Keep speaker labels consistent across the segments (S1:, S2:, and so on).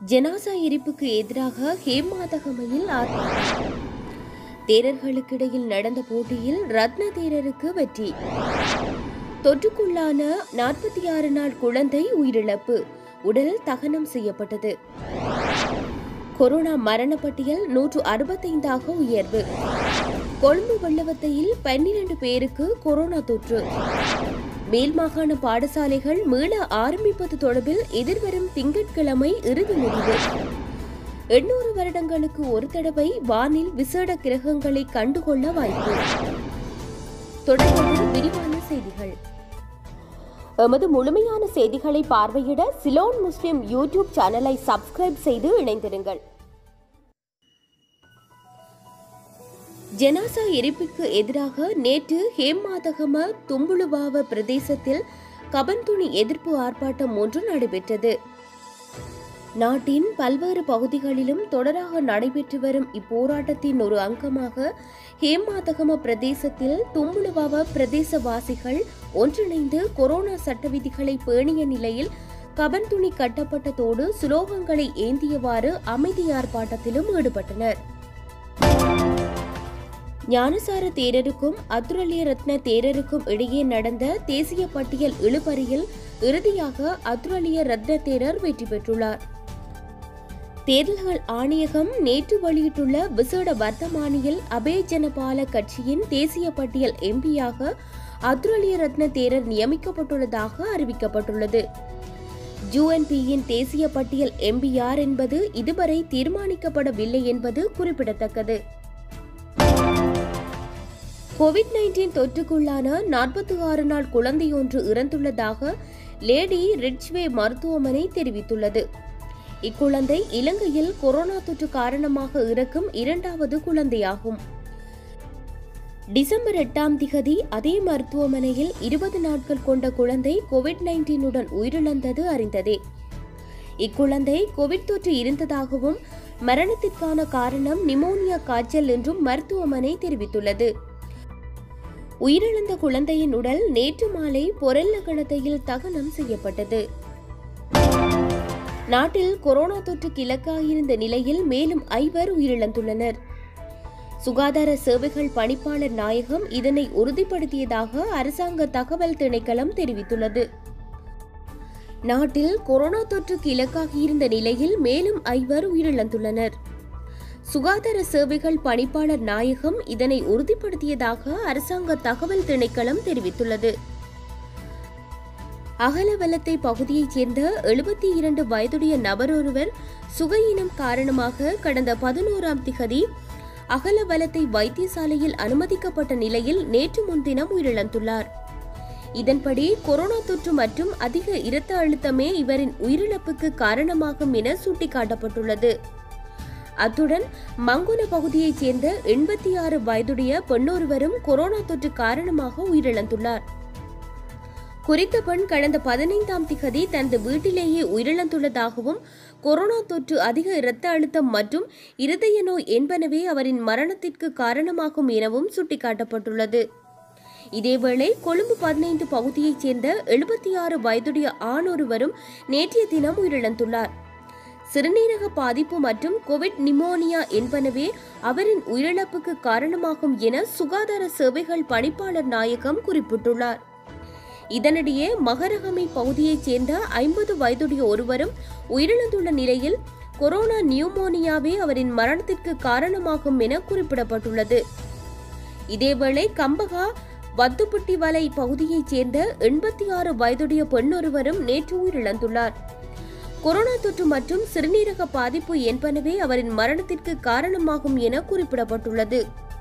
S1: ஜனாசா எரிப்புக்கு எதிராக ஹேமாதகமையில் ஆர்ப்பாட்டம் தேரர்களுக்கிடையில் நடந்த போட்டியில் ரத்ன தேரருக்கு வெற்றி தொற்றுக்குள்ளான நாற்பத்தி ஆறு நாள் குழந்தை உயிரிழப்பு உடல் தகனம் செய்யப்பட்டது கொரோனா மரண பட்டியல் நூற்று அறுபத்தைந்தாக உயர்வு கொழும்பு வெள்ளவத்தையில் பன்னிரண்டு பேருக்கு கொரோனா தொற்று மேல் மாகாண பாடசாலைகள் மீள ஆரம்பிப்பது தொடர்பில் எதிர்வரும் திங்கட்கிழமை இறுதி முடிவு எண்ணூறு வருடங்களுக்கு ஒரு தடவை வானில் விசேட கிரகங்களை கண்டுகொள்ள வாய்ப்பு தொடர்ந்து விரிவான செய்திகள் எமது முழுமையான செய்திகளை பார்வையிட சிலோன் முஸ்லிம் யூடியூப் சேனலை சப்ஸ்கிரைப் செய்து இணைந்திருங்கள் ஜனாசா எரிப்புக்கு எதிராக நேற்று ஹேமாதகம தும்புளுவாவ பிரதேசத்தில் கபன்துணி எதிர்ப்பு ஆர்ப்பாட்டம் ஒன்று நடைபெற்றது நாட்டின் பல்வேறு பகுதிகளிலும் தொடராக நடைபெற்று வரும் இப்போராட்டத்தின் ஒரு அங்கமாக ஹேமாதகம பிரதேசத்தில் தும்புளுவாவ பிரதேசவாசிகள் ஒன்றிணைந்து கொரோனா சட்ட விதிகளை பேணிய நிலையில் கபன்துணி கட்டப்பட்டதோடு சுலோகங்களை ஏந்தியவாறு அமைதி ஆர்ப்பாட்டத்திலும் ஈடுபட்டனர் ஞானசார தேரருக்கும் அதுரலிய ரத்ன தேரருக்கும் இடையே நடந்த தேசிய பட்டியல் இழுபறியில் இறுதியாக அதுரலிய ரத்ன தேரர் வெற்றி பெற்றுள்ளார் தேர்தல்கள் ஆணையகம் நேற்று வெளியிட்டுள்ள விசேட வர்த்தமானியில் அபே ஜனபால கட்சியின் தேசிய பட்டியல் எம்பியாக அதுரலிய ரத்ன தேரர் நியமிக்கப்பட்டுள்ளதாக அறிவிக்கப்பட்டுள்ளது யூஎன்பியின் தேசிய பட்டியல் எம்பி யார் என்பது இதுவரை தீர்மானிக்கப்படவில்லை என்பது குறிப்பிடத்தக்கது கோவிட் நைன்டீன் தொற்றுக்குள்ளான நாற்பத்தி ஆறு நாள் குழந்தையொன்று இறந்துள்ளதாக லேடி ரிட்ச்வே மருத்துவமனை தெரிவித்துள்ளது இக்குழந்தை இலங்கையில் கொரோனா தொற்று காரணமாக இறக்கும் இரண்டாவது குழந்தையாகும் டிசம்பர் எட்டாம் திகதி அதே மருத்துவமனையில் இருபது நாட்கள் கொண்ட குழந்தை கோவிட் நைன்டீனுடன் உயிரிழந்தது அறிந்ததே இக்குழந்தை கோவிட் தொற்று இருந்ததாகவும் மரணத்திற்கான காரணம் நிமோனியா காய்ச்சல் என்றும் மருத்துவமனை தெரிவித்துள்ளது உயிரிழந்த குழந்தையின் உடல் நேற்று மாலை பொருளகணத்தையில் தகனம் செய்யப்பட்டது நாட்டில் கொரோனா தொற்றுக்கு இலக்காகியிருந்த நிலையில் மேலும் ஐவர் உயிரிழந்துள்ளனர் சுகாதார சேவைகள் பணிப்பாளர் நாயகம் இதனை உறுதிப்படுத்தியதாக அரசாங்க தகவல் திணைக்களம் தெரிவித்துள்ளது நாட்டில் கொரோனா தொற்றுக்கு இலக்காகியிருந்த நிலையில் மேலும் ஐவர் உயிரிழந்துள்ளனர் சுகாதார சேவைகள் பணிப்பாளர் நாயகம் இதனை உறுதிப்படுத்தியதாக அரசாங்க தகவல் திணைக்களம் தெரிவித்துள்ளது அகலவலத்தை பகுதியைச் சேர்ந்த எழுபத்தி இரண்டு வயதுடைய நபரொருவர் சுகையினம் காரணமாக கடந்த பதினோராம் திகதி அகலவலத்தை வைத்தியசாலையில் அனுமதிக்கப்பட்ட நிலையில் நேற்று முன்தினம் உயிரிழந்துள்ளார் இதன்படி கொரோனா தொற்று மற்றும் அதிக இரத்த அழுத்தமே இவரின் உயிரிழப்புக்கு காரணமாகும் என சுட்டிக்காட்டப்பட்டுள்ளது அத்துடன் மங்குன பகுதியைச் சேர்ந்த எண்பத்தி ஆறு வயதுடைய பெண்ணொருவரும் கொரோனா தொற்று காரணமாக உயிரிழந்துள்ளார் குறித்த பெண் கடந்த பதினைந்தாம் திகதி தனது வீட்டிலேயே உயிரிழந்துள்ளதாகவும் கொரோனா தொற்று அதிக இரத்த அழுத்தம் மற்றும் இருதய நோய் என்பனவே அவரின் மரணத்திற்கு காரணமாகும் எனவும் சுட்டிக்காட்டப்பட்டுள்ளது இதேவேளை கொழும்பு பதினைந்து பகுதியைச் சேர்ந்த எழுபத்தி ஆறு வயதுடைய ஆண் ஒருவரும் நேற்றைய தினம் உயிரிழந்துள்ளார் சிறுநீரக பாதிப்பு மற்றும் கோவிட் நிமோனியா என்பனவே அவரின் உயிரிழப்புக்கு காரணமாகும் என சுகாதார சேவைகள் பணிப்பாளர் நாயகம் குறிப்பிட்டுள்ளார் இதனிடையே மகரகமை பகுதியைச் சேர்ந்த ஐம்பது வயதுடைய ஒருவரும் உயிரிழந்துள்ள நிலையில் கொரோனா நியூமோனியாவே அவரின் மரணத்திற்கு காரணமாகும் என குறிப்பிடப்பட்டுள்ளது இதேவேளை கம்பகா வத்துப்பட்டி வலை பகுதியைச் சேர்ந்த எண்பத்தி ஆறு வயதுடைய பெண்ணொருவரும் நேற்று உயிரிழந்துள்ளார் கொரோனா தொற்று மற்றும் சிறுநீரக பாதிப்பு என்பனவே அவரின் மரணத்திற்கு காரணமாகும் என குறிப்பிடப்பட்டுள்ளது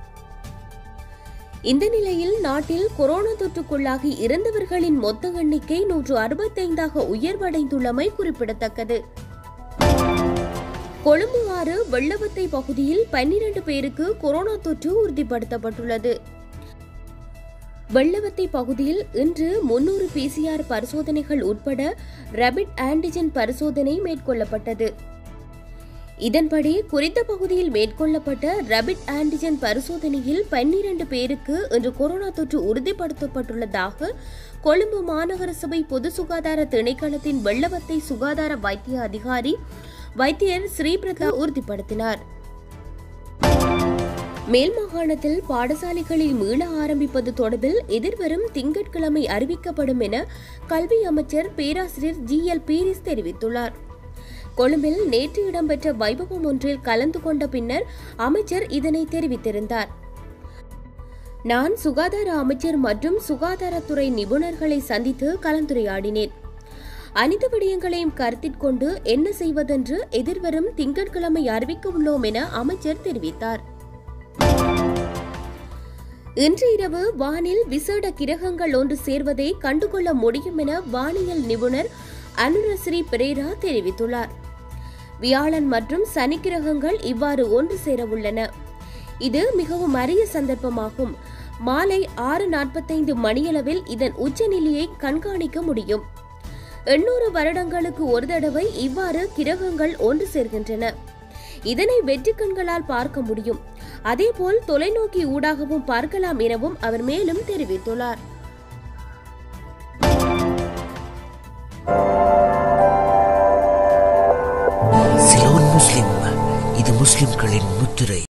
S1: இந்த நிலையில் நாட்டில் கொரோனா தொற்றுக்குள்ளாகி இறந்தவர்களின் மொத்த எண்ணிக்கை நூற்று அறுபத்தைந்தாக உயர்வடைந்துள்ளமை குறிப்பிடத்தக்கது கொழும்பு ஆறு வெள்ளவத்தை பகுதியில் பன்னிரண்டு பேருக்கு கொரோனா தொற்று உறுதிப்படுத்தப்பட்டுள்ளது வெள்ளவத்தை பகுதியில் இன்று முன்னூறு பிசிஆர் பரிசோதனைகள் உட்பட ரபிட் ஆன்டிஜென் பரிசோதனை மேற்கொள்ளப்பட்டது இதன்படி குறித்த பகுதியில் மேற்கொள்ளப்பட்ட ரபிட் ஆன்டிஜென் பரிசோதனையில் பன்னிரண்டு பேருக்கு இன்று கொரோனா தொற்று உறுதிப்படுத்தப்பட்டுள்ளதாக கொழும்பு மாநகர சபை பொது சுகாதார திணைக்களத்தின் வெள்ளவத்தை சுகாதார வைத்திய அதிகாரி வைத்தியர் ஸ்ரீபிரதா உறுதிப்படுத்தினார் மேல் மாகாணத்தில் பாடசாலைகளை மீள ஆரம்பிப்பது தொடர்பில் எதிர்வரும் திங்கட்கிழமை அறிவிக்கப்படும் என கல்வி அமைச்சர் பேராசிரியர் ஜி எல் பீரிஸ் தெரிவித்துள்ளார் கொழும்பில் நேற்று இடம்பெற்ற வைபவம் ஒன்றில் கலந்து கொண்ட பின்னர் அமைச்சர் இதனை தெரிவித்திருந்தார் நான் சுகாதார அமைச்சர் மற்றும் சுகாதாரத்துறை நிபுணர்களை சந்தித்து கலந்துரையாடினேன் அனைத்து விடயங்களையும் கருத்தில் கொண்டு என்ன செய்வதென்று எதிர்வரும் திங்கட்கிழமை அறிவிக்க உள்ளோம் என அமைச்சர் தெரிவித்தார் இன்று இரவு வானில் விசேட கிரகங்கள் ஒன்று சேர்வதை கண்டுகொள்ள முடியும் என வானியல் நிபுணர் அனுரஸ்ரீ பிரேரா தெரிவித்துள்ளார் வியாழன் மற்றும் சனி கிரகங்கள் இவ்வாறு ஒன்று சேர உள்ளன இது மிகவும் அரிய சந்தர்ப்பமாகும் மாலை ஆறு நாற்பத்தைந்து மணியளவில் இதன் உச்சநிலையை கண்காணிக்க முடியும் எண்ணூறு வருடங்களுக்கு ஒரு தடவை இவ்வாறு கிரகங்கள் ஒன்று சேர்கின்றன இதனை வெற்றி கண்களால் பார்க்க முடியும் அதேபோல் தொலைநோக்கி ஊடாகவும் பார்க்கலாம் எனவும் அவர் மேலும் தெரிவித்துள்ளார்
S2: சிலோன் முஸ்லிம் இது முஸ்லிம்களின் முத்திரை